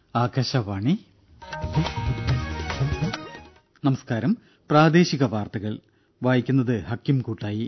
ആകാശവാണി നമസ്കാരം പ്രാദേശിക വാർത്തകൾ വായിക്കുന്നത് ഹക്കിം കൂട്ടായി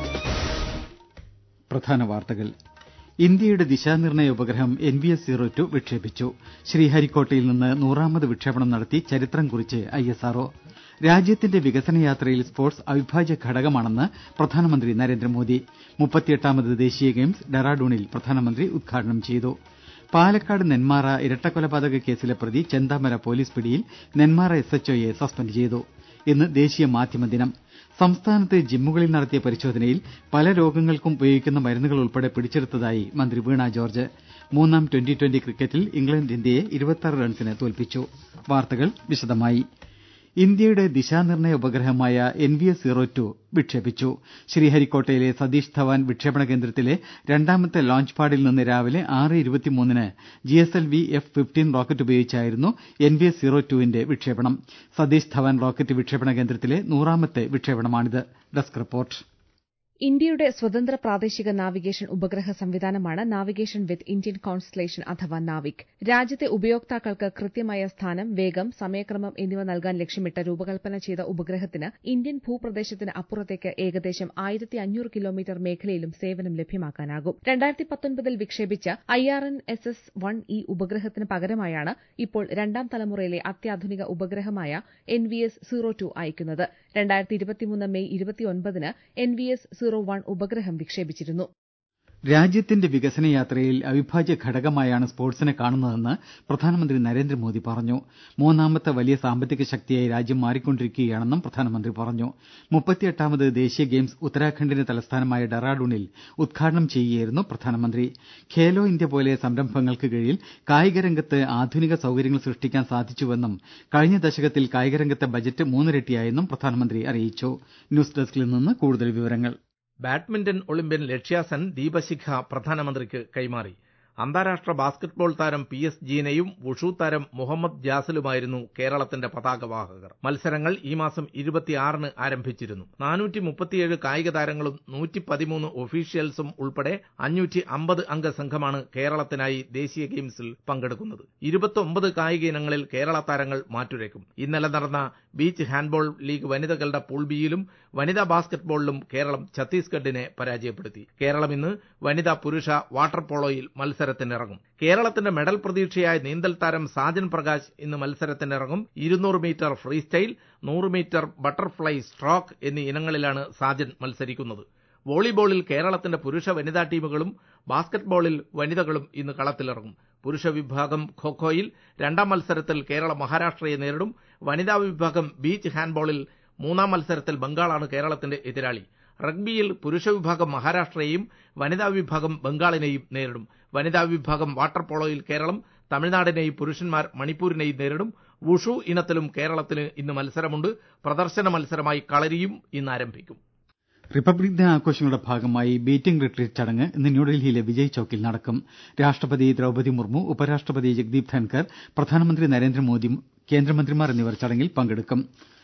പ്രധാന വാർത്തകൾ ഇന്ത്യയുടെ ദിശാനിർണയ ഉപഗ്രഹം N V S zero two വിക്ഷേപിച്ചു ശ്രീഹരിക്കോട്ടയിൽ നിന്ന് നൂറാമത് വിക്ഷേപണം നടത്തി ചരിത്രം കുറിച്ച് ഐ എസ് ആർ ഒ രാജ്യത്തിന്റെ വികസനയാത്രയിൽ സ്പോർട്സ് അവിഭാജ്യ ഘടകമാണെന്ന് പ്രധാനമന്ത്രി നരേന്ദ്രമോദി മുപ്പത്തിയെട്ടാമത് ദേശീയ ഗെയിംസ് ഡെറാഡൂണിൽ പ്രധാനമന്ത്രി ഉദ്ഘാടനം ചെയ്തു പാലക്കാട് നെന്മാറ ഇരട്ടക്കൊലപാതക കേസിലെ പ്രതി ചെന്താമര പൊലീസ് പിടിയിൽ നെന്മാറ എസ് എച്ച് ഒയെ സസ്പെൻഡ് ചെയ്തു ഇന്ന് ദേശീയ മാധ്യമ ദിനം സംസ്ഥാനത്ത് ജിമ്മുകളിൽ നടത്തിയ പരിശോധനയിൽ പല രോഗങ്ങൾക്കും ഉപയോഗിക്കുന്ന മരുന്നുകൾ ഉൾപ്പെടെ പിടിച്ചെടുത്തതായി മന്ത്രി വീണ ജോർജ്ജ് മൂന്നാം ട്വന്റി ട്വന്റി ക്രിക്കറ്റിൽ ഇംഗ്ലണ്ട് ഇന്ത്യയെ ഇരുപത്തിയാറ് റൺസിന് തോൽപ്പിച്ചു വാർത്തകൾ വിശദമായി ഇന്ത്യയുടെ ദിശാനിർണയ ഉപഗ്രഹമായ N V S zero two വിക്ഷേപിച്ചു ശ്രീഹരിക്കോട്ടയിലെ സതീഷ് ധവാൻ വിക്ഷേപണ കേന്ദ്രത്തിലെ രണ്ടാമത്തെ ലോഞ്ച് പാഡിൽ നിന്ന് രാവിലെ ആറ് ഇരുപത്തിമൂന്നിന് G S L V F fifteen rocket ഉപയോഗിച്ചായിരുന്നു എൻ വി എസ് സീറോ ടുവിന്റെ വിക്ഷേപണം സതീഷ് ധവാൻ റോക്കറ്റ് വിക്ഷേപണ കേന്ദ്രത്തിലെ നൂറാമത്തെ വിക്ഷേപണമാണിത് ഡെസ്ക് റിപ്പോർട്ട് ഇന്ത്യയുടെ സ്വതന്ത്ര പ്രാദേശിക നാവിഗേഷൻ ഉപഗ്രഹ സംവിധാനമാണ് നാവിഗേഷൻ വിത്ത് ഇന്ത്യൻ കോൺസ്റ്റലേഷൻ അഥവാ നാവിക് രാജ്യത്തെ ഉപയോക്താക്കൾക്ക് കൃത്യമായ സ്ഥാനം വേഗം സമയക്രമം എന്നിവ നൽകാൻ ലക്ഷ്യമിട്ട് രൂപകൽപ്പന ചെയ്ത ഉപഗ്രഹത്തിന് ഇന്ത്യൻ ഭൂപ്രദേശത്തിന് അപ്പുറത്തേക്ക് ഏകദേശം ആയിരത്തി അഞ്ഞൂറ് കിലോമീറ്റർ മേഖലയിലും സേവനം ലഭ്യമാക്കാനാകും രണ്ടായിരത്തി പത്തൊൻപതിൽ വിക്ഷേപിച്ച I R N S S one E ഉപഗ്രഹത്തിന് പകരമായാണ് ഇപ്പോൾ രണ്ടാം തലമുറയിലെ അത്യാധുനിക ഉപഗ്രഹമായ N V S zero two അയക്കുന്നത് രണ്ടായിരത്തി ഇരുപത്തിമൂന്ന് മെയ് ഇരുപത്തിയൊൻപതിന് N V S zero one ഉപഗ്രഹം വിക്ഷേപിച്ചിരുന്നു രാജ്യത്തിന്റെ വികസനയാത്രയിൽ അവിഭാജ്യ ഘടകമായാണ് സ്പോർട്സിനെ കാണുന്നതെന്ന് പ്രധാനമന്ത്രി നരേന്ദ്രമോദി പറഞ്ഞു മൂന്നാമത്തെ വലിയ സാമ്പത്തിക ശക്തിയായി രാജ്യം മാറിക്കൊണ്ടിരിക്കുകയാണെന്നും പ്രധാനമന്ത്രി പറഞ്ഞു മുപ്പത്തിയെട്ടാമത് ദേശീയ ഗെയിംസ് ഉത്തരാഖണ്ഡിന്റെ തലസ്ഥാനമായ ഡെറാഡൂണിൽ ഉദ്ഘാടനം ചെയ്യുകയായിരുന്നു പ്രധാനമന്ത്രി ഖേലോ ഇന്ത്യ പോലെ സംരംഭങ്ങൾക്ക് കീഴിൽ കായികരംഗത്ത് ആധുനിക സൌകര്യങ്ങൾ സൃഷ്ടിക്കാൻ സാധിച്ചുവെന്നും കഴിഞ്ഞ ദശകത്തിൽ കായികരംഗത്തെ ബജറ്റ് മൂന്നിരട്ടിയായെന്നും പ്രധാനമന്ത്രി അറിയിച്ചു ന്യൂസ് ഡെസ്കിൽ നിന്ന് കൂടുതൽ വിവരങ്ങൾ ബാഡ്മിന്റൺ ഒളിമ്പ്യൻ ലക്ഷ്യാസെൻ ദീപശിഖ പ്രധാനമന്ത്രിക്ക് കൈമാറി അന്താരാഷ്ട്ര ബാസ്കറ്റ്ബോൾ താരം പി എസ് ജീനയും വുഷു താരം മുഹമ്മദ് ജാസിലുമായിരുന്നു കേരളത്തിന്റെ പതാകവാഹകർ മത്സരങ്ങൾ ഈ മാസം ഇരുപത്തിയാറിന് ആരംഭിച്ചിരുന്നു നാനൂറ്റി മുപ്പത്തിയേഴ് കായിക താരങ്ങളും നൂറ്റി പതിമൂന്ന് ഒഫീഷ്യൽസും ഉൾപ്പെടെ അഞ്ഞൂറ്റി അമ്പത് അംഗ സംഘമാണ് കേരളത്തിനായി ദേശീയ ഗെയിംസിൽ പങ്കെടുക്കുന്നത് ഇരുപത്തൊമ്പത് കായിക ഇനങ്ങളിൽ കേരള താരങ്ങൾ മാറ്റുരയ്ക്കും ഇന്നലെ നടന്ന ബീച്ച് ഹാൻഡ്ബോൾ ലീഗ് വനിതകളുടെ പൂൾ ബിയിലും വനിതാ ബാസ്കറ്റ്ബോളിലും കേരളം ഛത്തീസ്ഗഡിനെ പരാജയപ്പെടുത്തി കേരളം ഇന്ന് വനിതാ പുരുഷ വാട്ടർ പോളോയിൽ മത്സരത്തിനിറങ്ങും കേരളത്തിന്റെ മെഡൽ പ്രതീക്ഷയായ നീന്തൽ താരം സാജൻ പ്രകാശ് ഇന്ന് മത്സരത്തിനിറങ്ങും ഇരുന്നൂറ് മീറ്റർ ഫ്രീ സ്റ്റൈൽ നൂറ് മീറ്റർ ബട്ടർഫ്ലൈ സ്ട്രോക്ക് എന്നീ ഇനങ്ങളിലാണ് സാജൻ മത്സരിക്കുന്നത് വോളിബോളിൽ കേരളത്തിന്റെ പുരുഷ വനിതാ ടീമുകളും ബാസ്കറ്റ്ബോളിൽ വനിതകളും ഇന്ന് കളത്തിലിറങ്ങും പുരുഷ വിഭാഗം ഖോഖോയിൽ രണ്ടാം മത്സരത്തിൽ കേരളം മഹാരാഷ്ട്രയെ നേരിടും വനിതാ വിഭാഗം ബീച്ച് ഹാൻഡ്ബോളിൽ മൂന്നാം മത്സരത്തിൽ ബംഗാളാണ് കേരളത്തിന്റെ എതിരാളി റഗ്ബിയിൽ പുരുഷ വിഭാഗം മഹാരാഷ്ട്രയെയും വനിതാ വിഭാഗം ബംഗാളിനെയും നേരിടും വനിതാ വിഭാഗം വാട്ടർ പോളോയിൽ കേരളം തമിഴ്നാടിനെയും പുരുഷന്മാർ മണിപ്പൂരിനെയും നേരിടും വുഷു ഇനത്തിലും കേരളത്തിന് ഇന്ന് മത്സരമുണ്ട് പ്രദർശന മത്സരമായി കളരിയും ഇന്ന് ആരംഭിക്കും റിപ്പബ്ലിക് ദിന ആഘോഷങ്ങളുടെ ഭാഗമായി ബീറ്റിംഗ് റിട്രീറ്റ് ചടങ്ങ് ഇന്ന് ന്യൂഡൽഹിയിലെ വിജയ് ചൌക്കിൽ നടക്കും രാഷ്ട്രപതി ദ്രൌപതി മുർമു ഉപരാഷ്ട്രപതി ജഗ്ദീപ് ധൻകർ പ്രധാനമന്ത്രി നരേന്ദ്രമോദി കേന്ദ്രമന്ത്രിമാർ എന്നിവർ ചടങ്ങിൽ പങ്കെടുക്കും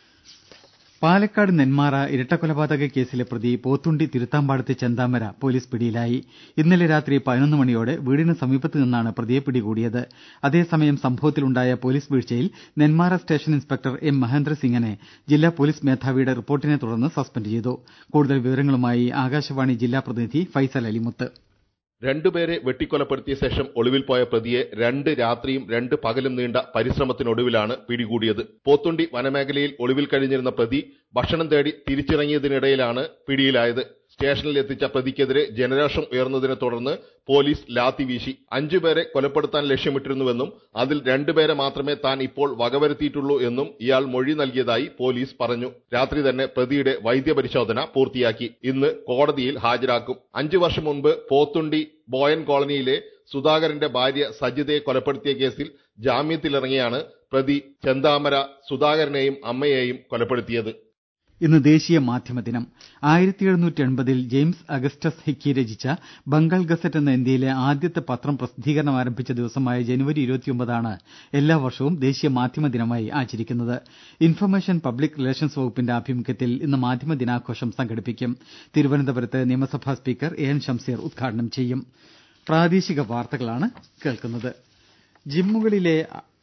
പാലക്കാട് നെന്മാറ ഇരട്ടക്കൊലപാതക കേസിലെ പ്രതി പോത്തുണ്ടി തിരുത്താമ്പാടത്തെ ചെന്താമര പൊലീസ് പിടിയിലായി ഇന്നലെ രാത്രി പതിനൊന്ന് മണിയോടെ വീടിന് സമീപത്ത് നിന്നാണ് പ്രതിയെ പിടികൂടിയത് അതേസമയം സംഭവത്തിലുണ്ടായ പൊലീസ് വീഴ്ചയിൽ നെന്മാറ സ്റ്റേഷൻ ഇൻസ്പെക്ടർ എം മഹേന്ദ്രസിംഗിനെ ജില്ലാ പൊലീസ് മേധാവിയുടെ റിപ്പോർട്ടിനെ തുടർന്ന് സസ്പെൻഡ് ചെയ്തു കൂടുതൽ വിവരങ്ങളുമായി ആകാശവാണി ജില്ലാ പ്രതിനിധി ഫൈസൽ അലിമുത്ത് രണ്ടുപേരെ വെട്ടിക്കൊലപ്പെടുത്തിയ ശേഷം ഒളിവിൽ പോയ പ്രതിയെ രണ്ട് രാത്രിയും രണ്ട് പകലും നീണ്ട പരിശ്രമത്തിനൊടുവിലാണ് പിടികൂടിയത് പോത്തുണ്ടി വനമേഖലയിൽ ഒളിവിൽ കഴിഞ്ഞിരുന്ന പ്രതി ഭക്ഷണം തേടി തിരിച്ചിറങ്ങിയതിനിടയിലാണ് പിടിയിലായത് സ്റ്റേഷനിൽ എത്തിച്ച പ്രതിക്കെതിരെ ജനരോഷം ഉയർന്നതിനെ തുടർന്ന് പോലീസ് ലാത്തി വീശി അഞ്ചുപേരെ കൊലപ്പെടുത്താൻ ലക്ഷ്യമിട്ടിരുന്നുവെന്നും അതിൽ രണ്ടുപേരെ മാത്രമേ താൻ ഇപ്പോൾ വകവരുത്തിയിട്ടുള്ളൂ എന്നും ഇയാൾ മൊഴി നൽകിയതായി പോലീസ് പറഞ്ഞു രാത്രി തന്നെ പ്രതിയുടെ വൈദ്യപരിശോധന പൂർത്തിയാക്കി ഇന്ന് കോടതിയിൽ ഹാജരാക്കും അഞ്ചു വർഷം മുൻപ് പോത്തുണ്ടി ബോയൻ കോളനിയിലെ സുധാകരന്റെ ഭാര്യ സജിതയെ കൊലപ്പെടുത്തിയ കേസിൽ ജാമ്യത്തിലിറങ്ങിയാണ് പ്രതി ചെന്താമര സുധാകരനെയും അമ്മയെയും കൊലപ്പെടുത്തിയത് ഇന്ന് ദേശീയ മാധ്യമ ദിനം ആയിരത്തി എഴുന്നൂറ്റി എൺപതിൽ ജെയിംസ് അഗസ്റ്റസ് ഹിക്കി രചിച്ച ബംഗാൾ ഗസറ്റ് എന്ന ഇന്ത്യയിലെ ആദ്യത്തെ പത്രം പ്രസിദ്ധീകരണം ആരംഭിച്ച ദിവസമായ ജനുവരി ഇരുപത്തിയൊമ്പതാണ് എല്ലാ വർഷവും ദേശീയ മാധ്യമ ദിനമായി ആചരിക്കുന്നത് ഇൻഫർമേഷൻ പബ്ലിക് റിലേഷൻസ് വകുപ്പിന്റെ ആഭിമുഖ്യത്തിൽ ഇന്ന് മാധ്യമ ദിനാഘോഷം സംഘടിപ്പിക്കും തിരുവനന്തപുരത്ത് നിയമസഭാ സ്പീക്കർ എ എൻ ഷംസീർ ഉദ്ഘാടനം ചെയ്യും പ്രാദേശിക വാർത്തകളാണ് കേൾക്കുന്നത് ജിമ്മുകളിലെ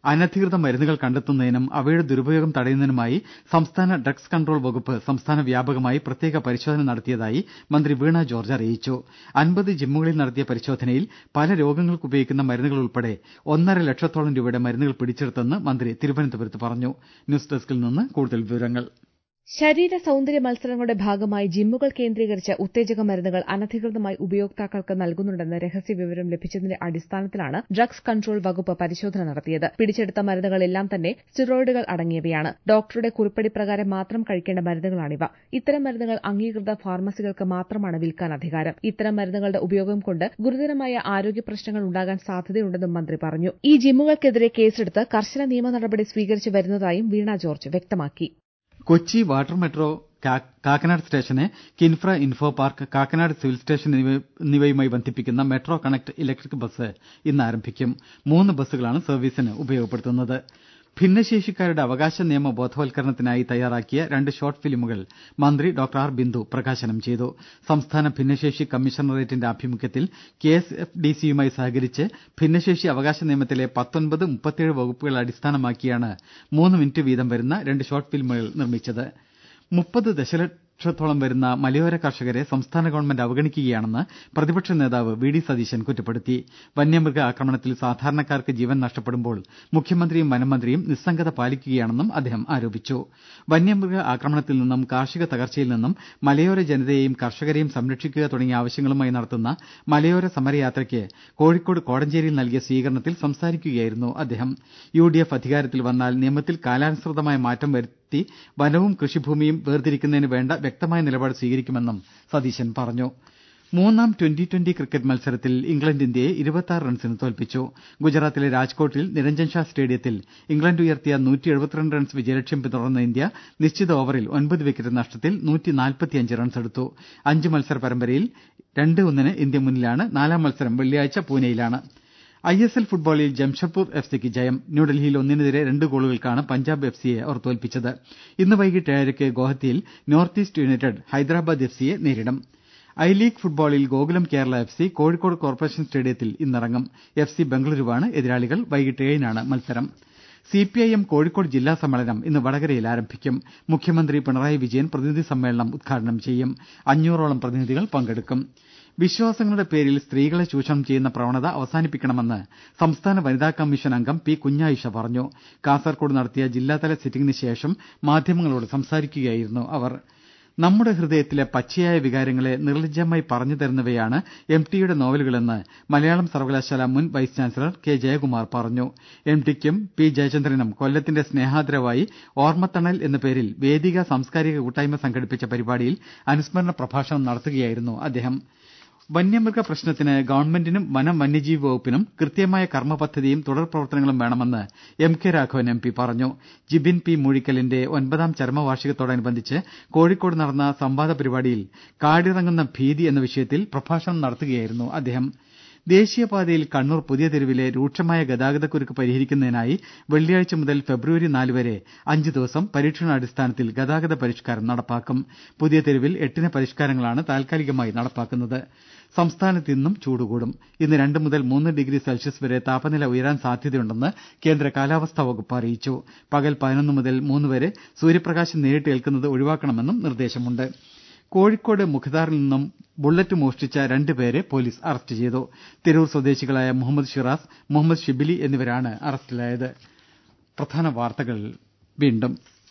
അനധികൃത മരുന്നുകൾ കണ്ടെത്തുന്നതിനും അവയുടെ ദുരുപയോഗം തടയുന്നതിനുമായി സംസ്ഥാന ഡ്രഗ്സ് കൺട്രോൾ വകുപ്പ് സംസ്ഥാന വ്യാപകമായി പ്രത്യേക പരിശോധന നടത്തിയതായി മന്ത്രി വീണ ജോർജ് അറിയിച്ചു അൻപത് ജിമ്മുകളിൽ നടത്തിയ പരിശോധനയിൽ പല രോഗങ്ങൾക്ക് ഉപയോഗിക്കുന്ന മരുന്നുകൾ ഉൾപ്പെടെ ഒന്നര ലക്ഷത്തോളം രൂപയുടെ മരുന്നുകൾ പിടിച്ചെടുത്തെന്ന് മന്ത്രി തിരുവനന്തപുരത്ത് പറഞ്ഞു ന്യൂസ് ഡെസ്കിൽ നിന്ന് കൂടുതൽ വിവരങ്ങൾ ശരീര സൌന്ദര്യ മത്സരങ്ങളുടെ ഭാഗമായി ജിമ്മുകൾ കേന്ദ്രീകരിച്ച് ഉത്തേജക മരുന്നുകൾ അനധികൃതമായി ഉപയോക്താക്കൾക്ക് നൽകുന്നുണ്ടെന്ന് രഹസ്യവിവരം ലഭിച്ചതിന്റെ അടിസ്ഥാനത്തിലാണ് ഡ്രഗ്സ് കൺട്രോൾ വകുപ്പ് പരിശോധന നടത്തിയത് പിടിച്ചെടുത്ത മരുന്നുകളെല്ലാം തന്നെ സ്റ്റിറോയിഡുകൾ അടങ്ങിയവയാണ് ഡോക്ടറുടെ കുറിപ്പടി പ്രകാരം മാത്രം കഴിക്കേണ്ട മരുന്നുകളാണിവ ഇത്തരം മരുന്നുകൾ അംഗീകൃത ഫാർമസികൾക്ക് മാത്രമാണ് വിൽക്കാൻ അധികാരം ഇത്തരം മരുന്നുകളുടെ ഉപയോഗം കൊണ്ട് ഗുരുതരമായ ആരോഗ്യ പ്രശ്നങ്ങൾ ഉണ്ടാകാൻ സാധ്യതയുണ്ടെന്നും മന്ത്രി പറഞ്ഞു ഈ ജിമ്മുകൾക്കെതിരെ കേസെടുത്ത് കർശന നിയമ നടപടി സ്വീകരിച്ചു വരുന്നതായും വീണ ജോർജ് വ്യക്തമാക്കി കൊച്ചി വാട്ടർ മെട്രോ കാക്കനാട് സ്റ്റേഷനെ Kinfra info park Kakkanad civil station എന്നിവയുമായി ബന്ധിപ്പിക്കുന്ന മെട്രോ കണക്ട് ഇലക്ട്രിക് ബസ് ഇന്ന് ആരംഭിക്കും മൂന്ന് ബസ്സുകളാണ് സർവീസിന് ഉപയോഗപ്പെടുത്തുന്നത് ഭിന്നശേഷിക്കാരുടെ അവകാശ നിയമ ബോധവൽക്കരണത്തിനായി തയ്യാറാക്കിയ രണ്ട് ഷോർട്ട് ഫിലിമുകൾ മന്ത്രി ഡോക്ടർ ആർ ബിന്ദു പ്രകാശനം ചെയ്തു സംസ്ഥാന ഭിന്നശേഷി കമ്മീഷണറേറ്റിന്റെ ആഭിമുഖ്യത്തിൽ കെ എസ് എഫ് ഡി സിയുമായി സഹകരിച്ച് ഭിന്നശേഷി അവകാശ നിയമത്തിലെ പത്തൊൻപത് മുപ്പത്തിയേഴ് വകുപ്പുകൾ അടിസ്ഥാനമാക്കിയാണ് മൂന്ന് മിനിറ്റ് വീതം വരുന്ന രണ്ട് ഷോർട്ട് ഫിലിമുകൾ നിർമ്മിച്ചത് മുപ്പത് ദശലക്ഷത്തോളം വരുന്ന മലയോര കർഷകരെ സംസ്ഥാന ഗവൺമെന്റ് അവഗണിക്കുകയാണെന്ന് പ്രതിപക്ഷ നേതാവ് വി ഡി സതീശൻ കുറ്റപ്പെടുത്തി വന്യമൃഗ ആക്രമണത്തിൽ സാധാരണക്കാർക്ക് ജീവൻ നഷ്ടപ്പെടുമ്പോൾ മുഖ്യമന്ത്രിയും വനമന്ത്രിയും നിസ്സംഗത പാലിക്കുകയാണെന്നും അദ്ദേഹം ആരോപിച്ചു വന്യമൃഗ ആക്രമണത്തിൽ നിന്നും കാർഷിക തകർച്ചയിൽ നിന്നും മലയോര ജനതയെയും കർഷകരെയും സംരക്ഷിക്കുക തുടങ്ങിയ ആവശ്യങ്ങളുമായി നടത്തുന്ന മലയോര സമരയാത്രയ്ക്ക് കോഴിക്കോട് കോടഞ്ചേരിയിൽ നൽകിയ സ്വീകരണത്തിൽ സംസാരിക്കുകയായിരുന്നു അദ്ദേഹം യു ഡി എഫ് അധികാരത്തിൽ വന്നാൽ നിയമത്തിൽ കാലാനുസൃതമായ മാറ്റം വരുത്തി വനവും കൃഷിഭൂമിയും വേർതിരിക്കുന്നതിന് വേണ്ട വ്യക്തമായ നിലപാട് സ്വീകരിക്കുമെന്നും സതീശൻ പറഞ്ഞു മൂന്നാം ട്വന്റി ട്വന്റി ക്രിക്കറ്റ് മത്സരത്തിൽ ഇംഗ്ലണ്ട് ഇന്ത്യയെ ഇരുപത്തി റൺസിന് തോൽപ്പിച്ചു ഗുജറാത്തിലെ രാജ്കോട്ടിൽ നിരഞ്ജൻ ഷാ സ്റ്റേഡിയത്തിൽ ഇംഗ്ലണ്ട് ഉയർത്തിയ റൺസ് വിജയലക്ഷ്യം പിന്തുടർന്ന ഇന്ത്യ നിശ്ചിത ഓവറിൽ ഒൻപത് വിക്കറ്റ് നഷ്ടത്തിൽ റൺസെടുത്തു അഞ്ച് മത്സര പരമ്പരയിൽ രണ്ട് ഒന്നിന് ഇന്ത്യ മുന്നിലാണ് നാലാം മത്സരം വെള്ളിയാഴ്ച പൂനെയിലാണ് ഐ എസ് എൽ ഫുട്ബോളിൽ ജംഷഡ്പൂർ എഫ് സിക്ക് ജയം ന്യൂഡൽഹിയിൽ ഒന്നിനെതിരെ രണ്ട് ഗോളുകൾക്കാണ് പഞ്ചാബ് എഫ് സിയെ അവർ തോൽപ്പിച്ചത് ഇന്ന് വൈകിട്ട് ഏഴരയ്ക്ക് ഗോഹത്തിയിൽ North East United Hyderabad F സിയെ നേരിടും ഐ ലീഗ് ഫുട്ബോളിൽ Gokulam Kerala F C Kozhikode corporation സ്റ്റേഡിയത്തിൽ ഇന്നിറങ്ങും എഫ് സി ബംഗളൂരുവാണ് എതിരാളികൾ വൈകിട്ട് ഏഴിനാണ് മത്സരം സിപിഐഎം കോഴിക്കോട് ജില്ലാ സമ്മേളനം ഇന്ന് വടകരയിൽ ആരംഭിക്കും മുഖ്യമന്ത്രി പിണറായി വിജയൻ പ്രതിനിധി സമ്മേളനം ഉദ്ഘാടനം ചെയ്യും അഞ്ഞൂറോളം പ്രതിനിധികൾ പങ്കെടുക്കും വിശ്വാസങ്ങളുടെ പേരിൽ സ്ത്രീകളെ ചൂഷണം ചെയ്യുന്ന പ്രവണത അവസാനിപ്പിക്കണമെന്ന് സംസ്ഥാന വനിതാ കമ്മീഷൻ അംഗം പി കുഞ്ഞായിഷ പറഞ്ഞു കാസർകോട് നടത്തിയ ജില്ലാതല സിറ്റിംഗിന് ശേഷം മാധ്യമങ്ങളോട് സംസാരിക്കുകയായിരുന്നു അവർ നമ്മുടെ ഹൃദയത്തിലെ പച്ചയായ വികാരങ്ങളെ നിർലജ്ജമായി പറഞ്ഞു തരുന്നവയാണ് എം ടിയുടെ നോവലുകളെന്ന് മലയാളം സർവകലാശാല മുൻ വൈസ് ചാൻസലർ കെ ജയകുമാർ പറഞ്ഞു എം ടിക്കും പി ജയചന്ദ്രനും കൊല്ലത്തിന്റെ സ്നേഹാദരവായി ഓർമ്മത്തണൽ എന്ന പേരിൽ വേദിക സാംസ്കാരിക കൂട്ടായ്മ സംഘടിപ്പിച്ച പരിപാടിയിൽ അനുസ്മരണ പ്രഭാഷണം നടത്തുകയായിരുന്നു അദ്ദേഹം വന്യമൃഗ പ്രശ്നത്തിന് ഗവൺമെന്റിനും വനം വന്യജീവി വകുപ്പിനും കൃത്യമായ കർമ്മപദ്ധതിയും തുടർ പ്രവർത്തനങ്ങളും വേണമെന്ന് M K Raghavan M P പറഞ്ഞു ജിബിൻ പി മൂഴിക്കലിന്റെ ഒൻപതാം ചരമവാർഷികത്തോടനുബന്ധിച്ച് കോഴിക്കോട് നടന്ന സംവാദ പരിപാടിയിൽ കാടിറങ്ങുന്ന ഭീതി എന്ന വിഷയത്തിൽ പ്രഭാഷണം നടത്തുകയായിരുന്നു അദ്ദേഹം ദേശീയപാതയിൽ കണ്ണൂർ പുതിയ തെരുവിലെ രൂക്ഷമായ ഗതാഗതക്കുരുക്ക് പരിഹരിക്കുന്നതിനായി വെള്ളിയാഴ്ച മുതൽ ഫെബ്രുവരി നാല് വരെ അഞ്ച് ദിവസം പരീക്ഷണാടിസ്ഥാനത്തിൽ ഗതാഗത പരിഷ്കാരം നടപ്പാക്കും പുതിയ തെരുവിൽ എട്ടിന് പരിഷ്കാരങ്ങളാണ് താൽക്കാലികമായി നടപ്പാക്കുന്നത് സംസ്ഥാനത്ത് ഇന്നും ചൂടുകൂടും ഇന്ന് രണ്ട് മുതൽ മൂന്ന് ഡിഗ്രി സെൽഷ്യസ് വരെ താപനില ഉയരാൻ സാധ്യതയുണ്ടെന്ന് കേന്ദ്ര കാലാവസ്ഥാ വകുപ്പ് അറിയിച്ചു പകൽ പതിനൊന്ന് മുതൽ മൂന്ന് വരെ സൂര്യപ്രകാശം നേരിട്ട് ഏൽക്കുന്നത് ഒഴിവാക്കണമെന്നും നിർദ്ദേശമുണ്ട് കോഴിക്കോട് മുഖദാറിൽ നിന്നും ബുള്ളറ്റ് മോഷ്ടിച്ച രണ്ടുപേരെ പോലീസ് അറസ്റ്റ് ചെയ്തു തിരൂർ സ്വദേശികളായ മുഹമ്മദ് ഷിറാസ് മുഹമ്മദ് ഷിബിലി എന്നിവരാണ് അറസ്റ്റിലായത് പ്രധാന വാർത്തകൾ വീണ്ടും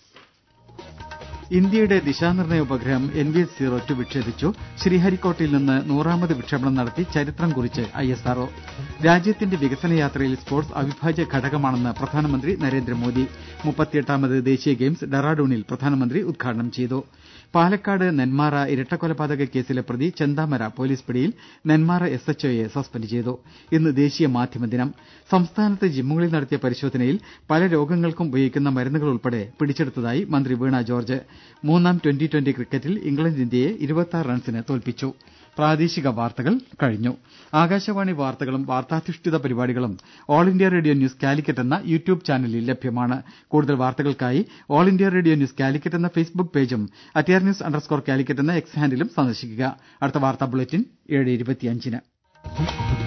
ഇന്ത്യയുടെ ദിശാനിർണയ ഉപഗ്രഹം N V S zero two വിക്ഷേപിച്ചു ശ്രീഹരിക്കോട്ടയിൽ നിന്ന് നൂറാമത് വിക്ഷേപണം നടത്തി ചരിത്രം കുറിച്ച് ഐ എസ് ആർഒ രാജ്യത്തിന്റെ വികസന യാത്രയിൽ സ്പോർട്സ് അവിഭാജ്യ ഘടകമാണെന്ന് പ്രധാനമന്ത്രി നരേന്ദ്രമോദി മുപ്പത്തിയെട്ടാമത് ദേശീയ ഗെയിംസ് ഡെറാഡൂണിൽ പ്രധാനമന്ത്രി ഉദ്ഘാടനം ചെയ്തു പാലക്കാട് നെന്മാറ ഇരട്ടക്കൊലപാതക കേസിലെ പ്രതി ചെന്താമര പോലീസ് പിടിയിൽ നെന്മാറ എസ് എച്ച് ഒയെ സസ്പെൻഡ് ചെയ്തു ഇന്ന് ദേശീയ മാധ്യമ ദിനം സംസ്ഥാനത്ത് ജിമ്മുകളിൽ നടത്തിയ പരിശോധനയിൽ പല രോഗങ്ങൾക്കും ഉപയോഗിക്കുന്ന മരുന്നുകൾ ഉൾപ്പെടെ പിടിച്ചെടുത്തതായി മന്ത്രി വീണ ജോർജ് മൂന്നാം ട്വന്റി ട്വന്റി ക്രിക്കറ്റിൽ ഇംഗ്ലണ്ട് ഇന്ത്യയെ ഇരുപത്തിയാറ് റൺസിന് തോൽപ്പിച്ചു പ്രാദേശിക വാർത്തകൾ കഴിഞ്ഞു ആകാശവാണി വാർത്തകളും വാർത്താധിഷ്ഠിത പരിപാടികളും All India Radio news Calicut എന്ന യൂട്യൂബ് ചാനലിൽ ലഭ്യമാണ് കൂടുതൽ വാർത്തകൾക്കായി All India Radio news Calicut എന്ന ഫേസ്ബുക്ക് പേജും അറ്റിയാർ ന്യൂസ് അണ്ടർസ്കോർ കാലിക്കറ്റ് എന്ന എക്സ് ഹാൻഡിലും സന്ദർശിക്കുക അടുത്ത വാർത്താ ബുള്ളറ്റിൻ ഏഴ് ഇരുപത്തിയഞ്ചിന്